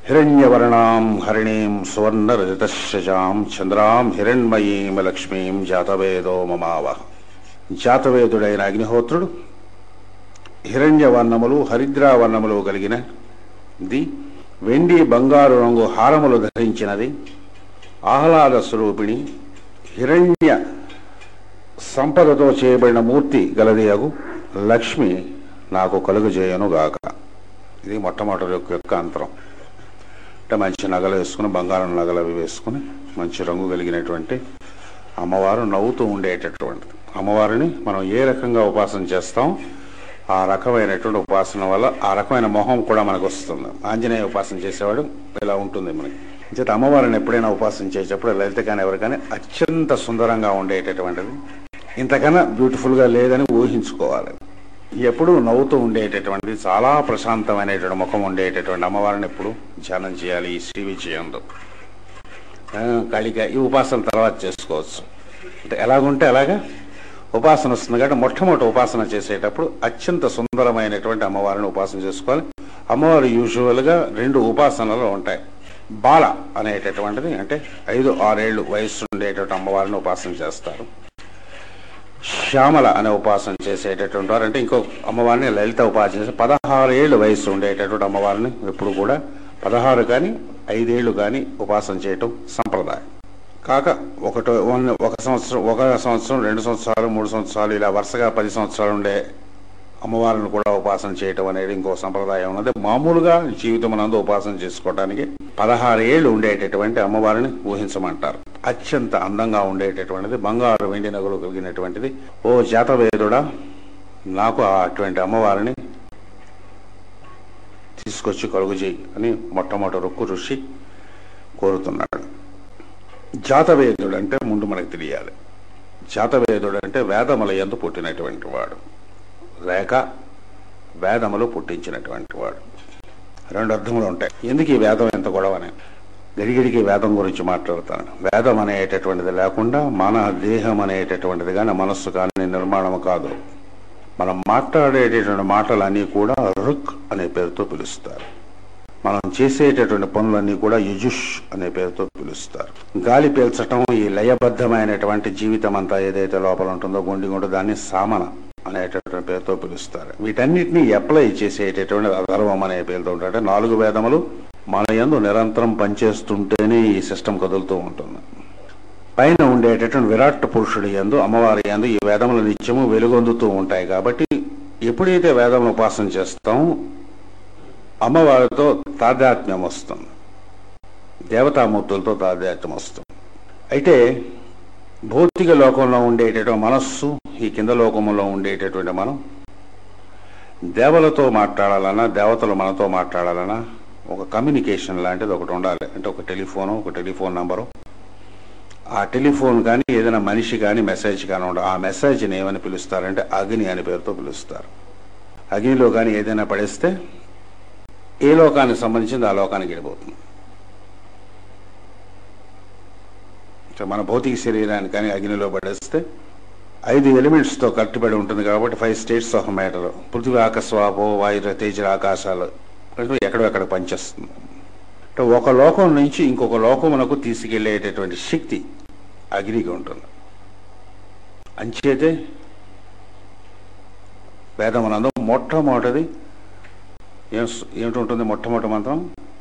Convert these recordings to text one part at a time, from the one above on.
హిరణ్యవర్ణాం హరిణీం సువర్ణరజతశజాం చంద్రాం హిరణ్మయీం లక్ష్మీం జాతవేదో మమావహ జాతవేదుడైన అగ్నిహోత్రుడు హిరణ్యవర్ణములు హరిద్రావర్ణములు కలిగిన ది వెండి బంగారు రంగు హారములు ధరించినది ఆహ్లాద స్వరూపిణి హిరణ్య సంపదతో చేయబడిన మూర్తి గలదియగు లక్ష్మి నాకు కలుగజేయను గాక ఇది మొట్టమొదటి యొక్క యొక్క అంతరం అంటే మంచి నగలు వేసుకుని బంగారం నగలు అవి వేసుకుని మంచి రంగు కలిగినటువంటి అమ్మవారు నవ్వుతూ ఉండేటటువంటిది అమ్మవారిని మనం ఏ రకంగా ఉపాసన చేస్తాం ఆ రకమైనటువంటి ఉపాసన వల్ల ఆ రకమైన మొహం కూడా మనకు వస్తుంది ఆంజనేయ ఉపాసన చేసేవాడు ఇలా ఉంటుంది మనకి చేత అమ్మవారిని ఎప్పుడైనా ఉపాసన చేసేటప్పుడు లలిత కానీ ఎవరికైనా అత్యంత సుందరంగా ఉండేటటువంటిది ఇంతకన్నా బ్యూటిఫుల్గా లేదని ఊహించుకోవాలి ఎప్పుడు నవ్వుతూ ఉండేటటువంటిది చాలా ప్రశాంతమైనటువంటి ముఖం ఉండేటటువంటి అమ్మవారిని ఎప్పుడు ధ్యానం చేయాలి ఈ శ్రీ విజయంలో ఆ, కాళిక ఈ ఉపాసన తర్వాత చేసుకోవచ్చు అంటే ఎలాగుంటే అలాగా ఉపాసన వస్తుంది కాబట్టి మొట్టమొదటి ఉపాసన చేసేటప్పుడు అత్యంత సుందరమైనటువంటి అమ్మవారిని ఉపాసన చేసుకోవాలి అమ్మవారు యూజువల్గా రెండు ఉపాసనలు ఉంటాయి బాల అనేటటువంటిది అంటే ఐదు ఆరేళ్ళు వయస్సు ఉండేటటువంటి అమ్మవారిని ఉపాసన చేస్తారు శ్యామల అనే ఉపాసన చేసేటటువంటి వారు అంటే ఇంకో అమ్మవారిని లలిత ఉపాసన చేసి పదహారు ఏళ్ళు వయస్సు ఉండేటటువంటి అమ్మవారిని ఎప్పుడు కూడా పదహారు కానీ ఐదేళ్లు కానీ ఉపాసన చేయటం సంప్రదాయం కాక ఒకటో వన్- ఒక సంవత్సరం ఒక సంవత్సరం రెండు సంవత్సరాలు మూడు సంవత్సరాలు ఇలా వరుసగా పది సంవత్సరాలు ఉండే అమ్మవారిని కూడా ఉపాసన చేయటం అనేది ఇంకో సంప్రదాయం ఉన్నది మామూలుగా జీవితం నందు ఉపాసన చేసుకోవడానికి పదహారు ఏళ్ళు ఉండేటటువంటి అమ్మవారిని ఊహించమంటారు అత్యంత అందంగా ఉండేటటువంటిది బంగారు వెండి నగలు కలిగినటువంటిది ఓ జాతవేదుడా నాకు ఆ అటువంటి అమ్మవారిని తీసుకొచ్చి కలుగు చేయి అని మొట్టమొదటి రుక్కు ఋషి కోరుతున్నాడు జాతవేదుడు అంటే ముందు మనకు తెలియాలి జాతవేదుడు అంటే వేదముల ఎందు పుట్టినటువంటి వాడు లేక వేదములు పుట్టించినటువంటి వాడు రెండు అర్థములు ఉంటాయి ఎందుకు ఈ వేదం ఎంత గొడవని గడిగడికి వేదం గురించి మాట్లాడతాను వేదం అనేటటువంటిది లేకుండా మన దేహం అనేటటువంటిది కానీ మనస్సు కానీ నిర్మాణం కాదు మనం మాట్లాడేటటువంటి మాటలన్నీ కూడా రుక్ అనే పేరుతో పిలుస్తారు మనం చేసేటటువంటి పనులన్నీ కూడా యజుష్ అనే పేరుతో పిలుస్తారు గాలి పీల్చటం ఈ లయబద్ధమైనటువంటి జీవితం అంతా ఏదైతే లోపల ఉంటుందో గుండి గుండు దాన్ని సామన అనేటటువంటి పేరుతో పిలుస్తారు వీటన్నిటిని అప్లై చేసేటటువంటి అధర్వం అనే పేరుతో ఉంటారు నాలుగు వేదములు మన యందు నిరంతరం పనిచేస్తుంటేనే ఈ సిస్టమ్ కదులుతూ ఉంటుంది పైన ఉండేటటువంటి విరాట్ పురుషుడి యందు అమ్మవారి యందు ఈ వేదములు నిత్యము వెలుగొందుతూ ఉంటాయి కాబట్టి ఎప్పుడైతే వేదములు ఉపాసన చేస్తామో అమ్మవారితో తాదాత్మ్యం వస్తుంది దేవతామూర్తులతో తాదాత్మ్యం వస్తుంది అయితే భౌతిక లోకంలో ఉండేటటువంటి మనస్సు ఈ కింద లోకంలో ఉండేటటువంటి మనం దేవలతో మాట్లాడాలన్నా దేవతలు మనతో మాట్లాడాలన్నా ఒక కమ్యూనికేషన్ లాంటిది ఒకటి ఉండాలి అంటే ఒక టెలిఫోను ఒక టెలిఫోన్ నంబరు ఆ టెలిఫోన్ కానీ ఏదైనా మనిషి కానీ మెసేజ్ కానీ ఉండాలి ఆ మెసేజ్ని ఏమని పిలుస్తారంటే అగ్ని అని పేరుతో పిలుస్తారు అగ్నిలో కానీ ఏదైనా పడేస్తే ఏ లోకానికి సంబంధించింది ఆ లోకానికి వెళ్ళిపోతుంది సో మన భౌతిక శరీరాన్ని కానీ అగ్నిలో పడేస్తే ఐదు ఎలిమెంట్స్తో కట్టుబడి ఉంటుంది కాబట్టి ఫైవ్ స్టేట్స్ ఆఫ్ మ్యాటర్ పృథివీ ఆకస్వాపో వాయు తేజ ఆకాశాలు అంటే ఎక్కడో ఎక్కడ పనిచేస్తుంది అంటే ఒక లోకం నుంచి ఇంకొక లోకమునకు తీసుకెళ్లేటటువంటి శక్తి అగ్నికి ఉంటుంది అంచేతే వేదమునందు మొట్టమొదటిది ఏం ఏమిటి ఉంటుంది మొట్టమొదటి మంత్రం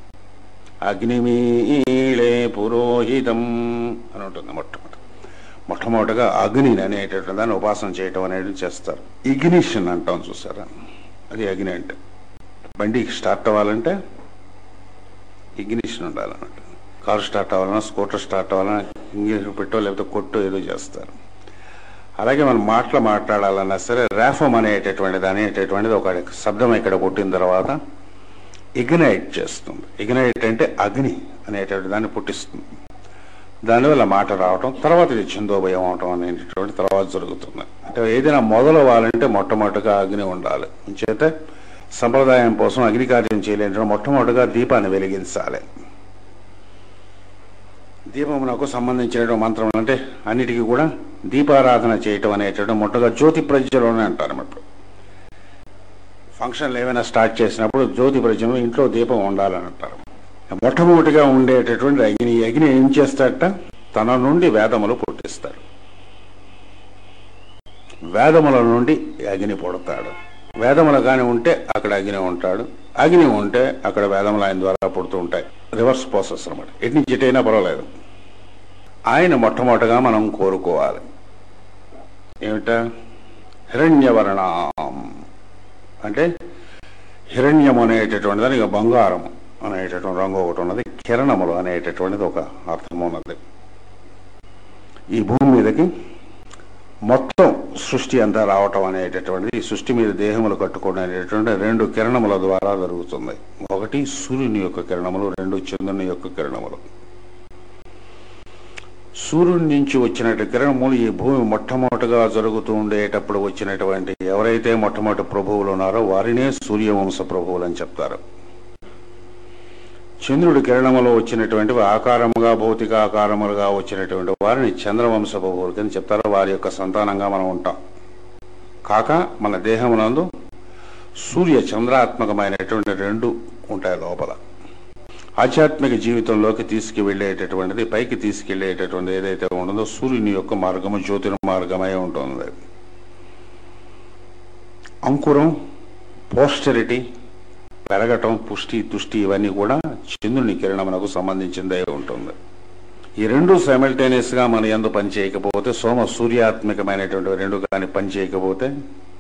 అగ్నిమీళే పురోహితం అని ఉంటుంది మొట్టమొదటి మొట్టమొదటిగా అగ్ని అనేటటువంటి దాన్ని ఉపాసన చేయటం అనేది చేస్తారు ఇగ్నిషన్ అంటాం చూసారా అది అగ్ని అంటే బండి స్టార్ట్ అవ్వాలంటే ఇగ్నిషన్ ఉండాలన్నమాట కారు స్టార్ట్ అవ్వాలన్నా స్కూటర్ స్టార్ట్ అవ్వాలన్నా ఇంగ్లీష్ పెట్టో లేకపోతే కొట్టో ఏదో చేస్తారు అలాగే మనం మాటలు మాట్లాడాలన్నా సరే రేఫం అనేటటువంటిది అనేటటువంటిది ఒక శబ్దం ఇక్కడ పుట్టిన తర్వాత ఇగ్నైట్ చేస్తుంది ఇగ్నైట్ అంటే అగ్ని అనేటువంటి దాన్ని పుట్టిస్తుంది దానివల్ల మాట రావటం తర్వాత ఇది ఛందోభయం అవటం అనేటటువంటి తర్వాత జరుగుతుంది అంటే ఏదైనా మొదలు అవ్వాలంటే మొట్టమొదటిగా అగ్ని ఉండాలి చేత సంప్రదాయం కోసం అగ్ని కార్యం చేయలేని మొట్టమొదటిగా దీపాన్ని వెలిగించాలి దీపమునకు సంబంధించిన మంత్రం అంటే అన్నిటికీ కూడా దీపారాధన చేయటం అనేటువంటి మొట్టగా జ్యోతి ప్రజ్వలోనే అంటారు అన్నమాట ఫంక్షన్లు ఏమైనా స్టార్ట్ చేసినప్పుడు జ్యోతి ప్రజ్వలం ఇంట్లో దీపం ఉండాలని అంటారు మొట్టమొదటిగా ఉండేటటువంటి అగ్ని ఈ అగ్ని ఏం చేస్తాడట తన నుండి వేదములు పుట్టిస్తాడు వేదముల నుండి అగ్ని పుడతాడు వేదములు కానీ ఉంటే అక్కడ అగ్ని ఉంటాడు అగ్ని ఉంటే అక్కడ వేదములు ఆయన ద్వారా పుడుతూ ఉంటాయి రివర్స్ ప్రాసెస్ అనమాట ఎటు నుంచి ఎటైనా పర్వాలేదు ఆయన మొట్టమొదటిగా మనం కోరుకోవాలి ఏమిట హిరణ్యవర్ణం అంటే హిరణ్యం అనేటటువంటి దానికి బంగారం అనేటటువంటి రంగు ఒకటి ఉన్నది కిరణములు అనేటటువంటిది ఒక అర్థం ఉన్నది ఈ భూమి మీదకి మొత్తం సృష్టి అంతా రావటం అనేటటువంటిది ఈ సృష్టి మీద దేహములు కట్టుకోవడం అనేటటువంటి రెండు కిరణముల ద్వారా జరుగుతుంది ఒకటి సూర్యుని యొక్క కిరణములు రెండు చంద్రుని యొక్క కిరణములు సూర్యుడి నుంచి వచ్చినట్టు కిరణములు ఈ భూమి మొట్టమొదటిగా జరుగుతూ ఉండేటప్పుడు వచ్చినటువంటి ఎవరైతే మొట్టమొదటి ప్రభువులు ఉన్నారో వారినే సూర్యవంశ ప్రభువులు అని చెప్తారు చంద్రుడి కిరణములో వచ్చినటువంటి ఆకారముగా భౌతిక ఆకారములుగా వచ్చినటువంటి వారిని చంద్రవంశ ప్రభువులు కింద చెప్తారు వారి యొక్క సంతానంగా మనం ఉంటాం కాక మన దేహమునందు సూర్య చంద్రాత్మకమైనటువంటి రెండు ఉంటాయి లోపల ఆధ్యాత్మిక జీవితంలోకి తీసుకువెళ్ళేటటువంటిది పైకి తీసుకెళ్లేటటువంటి ఏదైతే ఉండదో సూర్యుని యొక్క మార్గము జ్యోతిర మార్గమై ఉంటుంది అంకురం పోస్టరిటీ పెరగటం పుష్టి తుష్టి ఇవన్నీ కూడా చంద్రుని కిరణమునకు సంబంధించిందే ఉంటుంది ఈ రెండు సైమల్టేనియస్ గా మన ఎందు పని చేయకపోతే సోమ సూర్యాత్మకమైనటువంటి రెండు కానీ పని చేయకపోతే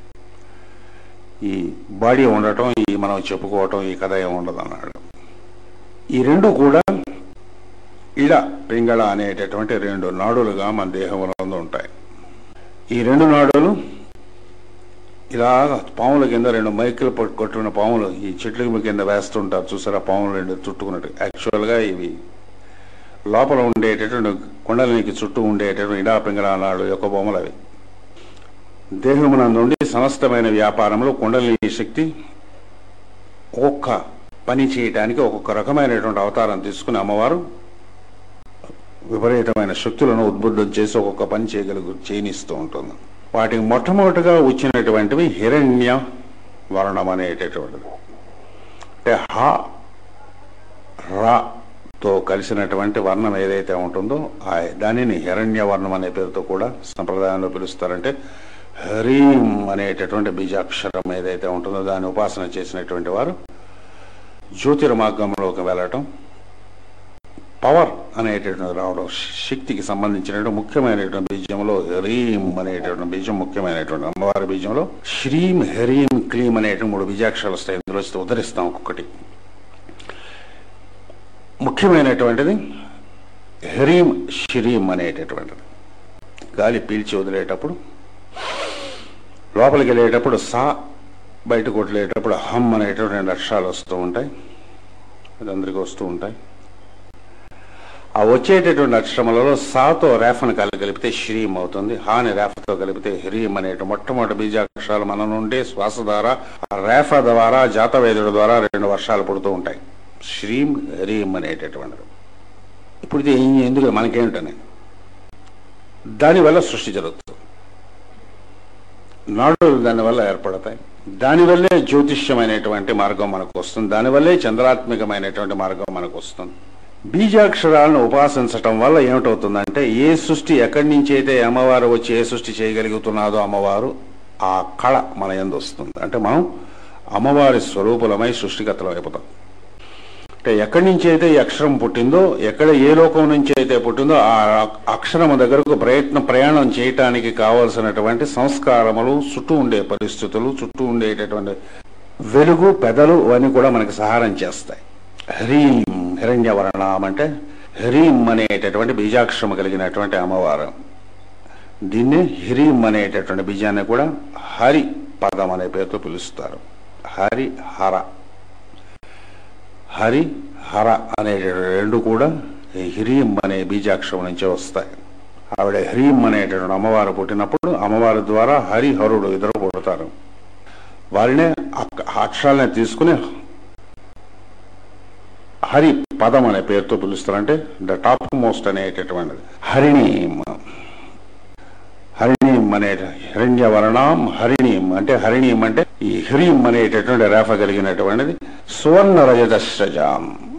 ఈ బాడీ ఉండటం ఈ మనం చెప్పుకోవటం ఈ కథ ఏమి ఉండదు అన్నాడు ఈ రెండు కూడా ఇడ పింగళ అనేటటువంటి రెండు నాడులుగా మన దేహంలో ఉంటాయి ఈ రెండు నాడులు ఇలా పాముల కింద రెండు మైకులు పట్టు- కొట్టుకున్న పాములు ఈ చెట్ల కింద వేస్తుంటారు చూసారా పాములు రెండు చుట్టుకున్నట్టు యాక్చువల్గా ఇవి లోపల ఉండేటటువంటి కొండలనికి చుట్టూ ఉండేటటువంటి ఇడా పింగళ నాడు యొక్క బొమ్మలు అవి దేహమునందుండి సమస్తమైన వ్యాపారంలో కుండలిని శక్తి ఒక్కొక్క పని చేయటానికి ఒక్కొక్క రకమైనటువంటి అవతారం తీసుకుని అమ్మవారు విపరీతమైన శక్తులను ఉద్బుద్ధం చేసి ఒక్కొక్క పని చేయగలుగు చేయనిస్తూ ఉంటుంది వాటికి మొట్టమొదటిగా వచ్చినటువంటివి హిరణ్య వర్ణం అనేటటువంటిది అంటే హ రాతో కలిసినటువంటి వర్ణం ఏదైతే ఉంటుందో ఆ దానిని హిరణ్య వర్ణం అనే పేరుతో కూడా సంప్రదాయంలో పిలుస్తారంటే హరీం అనేటటువంటి బీజాక్షరం ఏదైతే ఉంటుందో దాన్ని ఉపాసన చేసినటువంటి వారు జ్యోతిర్మార్గంలోకి వెళ్ళటం పవర్ అనేటటువంటి రావడం శక్తికి సంబంధించినటువంటి ముఖ్యమైనటువంటి బీజంలో హరీం అనేటటువంటి బీజం ముఖ్యమైనటువంటి అమ్మవారి బీజంలో శ్రీం హరీం క్లీం అనేటువంటి మూడు బీజాక్షరాలు వస్తాయి ఇందులో వస్తే ఉద్ధరిస్తాం ఒక్కొక్కటి ముఖ్యమైనటువంటిది హరీం శ్రీం అనేటటువంటిది గాలి పీల్చి వదిలేటప్పుడు లోపలికి వెళ్ళేటప్పుడు సా బయటకు వదిలేటప్పుడు హమ్ అనేటువంటి రెండు అక్షరాలు వస్తూ ఉంటాయి అది అందరికీ వస్తూ ఉంటాయి ఆ వచ్చేటటువంటి అక్షరములలో సాతో రేఫను కలిపితే శ్రీం అవుతుంది హాని రేఫతో కలిపితే హ్రీం అనేటు మొట్టమొదటి బీజాక్షరాలు మన నుండి శ్వాస ద్వారా ఆ రేఫ ద్వారా జాతవేదుడి ద్వారా రెండు వర్షాలు పుడుతూ ఉంటాయి శ్రీం హ్రీం అనేటటువంటిది ఇప్పుడు ఇది ఏం- ఎందుకు మనకేమిటని దానివల్ల సృష్టి జరుగుతుంది నాడులు దానివల్ల ఏర్పడతాయి దానివల్లే జ్యోతిష్యమైనటువంటి మార్గం మనకు వస్తుంది దానివల్లే చంద్రాత్మకమైనటువంటి మార్గం మనకు వస్తుంది బీజాక్షరాలను ఉపాసించటం వల్ల ఏమిటవుతుందంటే ఏ సృష్టి ఎక్కడి నుంచి అయితే అమ్మవారు వచ్చి ఏ సృష్టి చేయగలుగుతున్నాదో అమ్మవారు ఆ కళ మన ఎందు వస్తుంది అంటే మనం అమ్మవారి స్వరూపులమై సృష్టికర్తలం అయిపోతాం అంటే ఎక్కడి నుంచి అయితే ఈ అక్షరం పుట్టిందో ఎక్కడ ఏ లోకం నుంచి అయితే పుట్టిందో ఆ అక్షరము దగ్గరకు ప్రయత్నం ప్రయాణం చేయటానికి కావలసినటువంటి సంస్కారములు చుట్టూ ఉండే పరిస్థితులు చుట్టూ ఉండేటటువంటి వెలుగు పెదలు అవన్నీ కూడా మనకి సహారం చేస్తాయి హ్రీం హిరణ్యవర్ణం అంటే హ్రీం అనేటటువంటి బీజాక్షరము కలిగినటువంటి అమ్మవారు దీన్ని హ్రీం అనేటటువంటి బీజాన్ని కూడా హరి పదం అనే పేరుతో పిలుస్తారు హరి హర హరి హర అనే రెండు కూడా ఈ హ్రీం అనే బీజాక్షరం నుంచే వస్తాయి ఆవిడ హ్రీం అనేటటువంటి అమ్మవారు పుట్టినప్పుడు అమ్మవారి ద్వారా హరి హరుడు ఇద్దరు పుడతారు వారినే అక్- ఆ అక్షరాలని తీసుకుని హరి పదం అనే పేరుతో పిలుస్తారు అంటే ద టాప్ మోస్ట్ అనేటటువంటిది హరిణీం హరిణీం అనే హిరణ్యవర్ణం హరిణీం అంటే హరిణీం అంటే ఈ హ్రీం అనేటటువంటి రేఫ కలిగినటువంటిది సువర్ణ రజతశ్రజాం